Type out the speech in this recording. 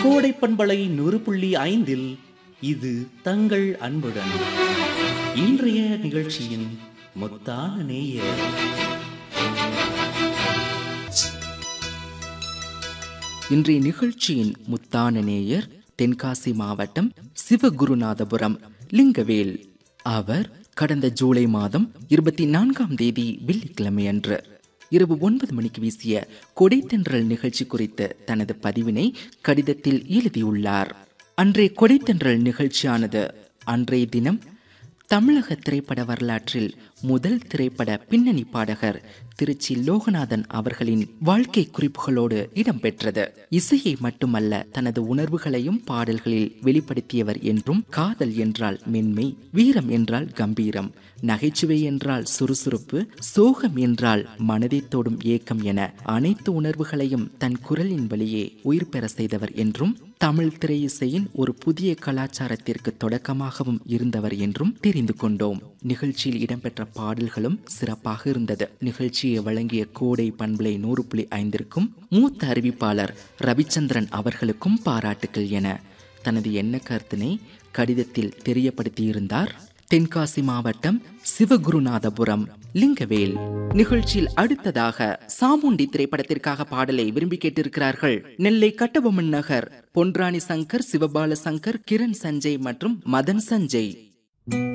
கோடை பண்பலை நூறு புள்ளி ஐந்தில் இது தங்கள் அன்புடன் இன்றைய நிகழ்ச்சியின் முத்தான நேயர் இன்றைய நிகழ்ச்சியின் முத்தான நேயர் தென்காசி மாவட்டம் சிவகுருநாதபுரம் லிங்கவேல் அவர் கடந்த ஜூலை மாதம் இருபத்தி நான்காம் தேதி வெள்ளிக்கிழமை அன்று இரவு ஒன்பது மணிக்கு வீசிய கொடைத்தென்றல் நிகழ்ச்சி குறித்து தனது பதிவினை கடிதத்தில் எழுதியுள்ளார் அன்றைய கொடைத்தென்றல் நிகழ்ச்சியானது அன்றைய தினம் தமிழக திரைப்பட வரலாற்றில் முதல் திரைப்பட பின்னணி பாடகர் திருச்சி லோகநாதன் அவர்களின் வாழ்க்கை குறிப்புகளோடு இடம்பெற்றது இசையை மட்டுமல்ல தனது உணர்வுகளையும் பாடல்களில் வெளிப்படுத்தியவர் என்றும் காதல் என்றால் மென்மை வீரம் என்றால் கம்பீரம் நகைச்சுவை என்றால் சுறுசுறுப்பு சோகம் என்றால் மனதை தொடும் ஏக்கம் என அனைத்து உணர்வுகளையும் தன் குரலின் வழியே உயிர் பெற செய்தவர் என்றும் தமிழ் திரையிசையின் ஒரு புதிய கலாச்சாரத்திற்கு தொடக்கமாகவும் இருந்தவர் என்றும் தெரிந்து கொண்டோம் நிகழ்ச்சியில் இடம்பெற்ற பாடல்களும் சிறப்பாக இருந்தது நிகழ்ச்சியை வழங்கிய கோடை பண்பலை நூறு புள்ளி ஐந்திற்கும் மூத்த அறிவிப்பாளர் ரவிச்சந்திரன் அவர்களுக்கும் பாராட்டுக்கள் என தனது எண்ண கருத்தினை கடிதத்தில் தெரியப்படுத்தியிருந்தார் தென்காசி மாவட்டம் சிவகுருநாதபுரம் லிங்கவேல் நிகழ்ச்சியில் அடுத்ததாக சாமுண்டி திரைப்படத்திற்காக பாடலை விரும்பி கேட்டிருக்கிறார்கள் நெல்லை கட்டபொம்மன் நகர் பொன்ராணி சங்கர் சிவபால சங்கர் கிரண் சஞ்சய் மற்றும் மதன் சஞ்சய்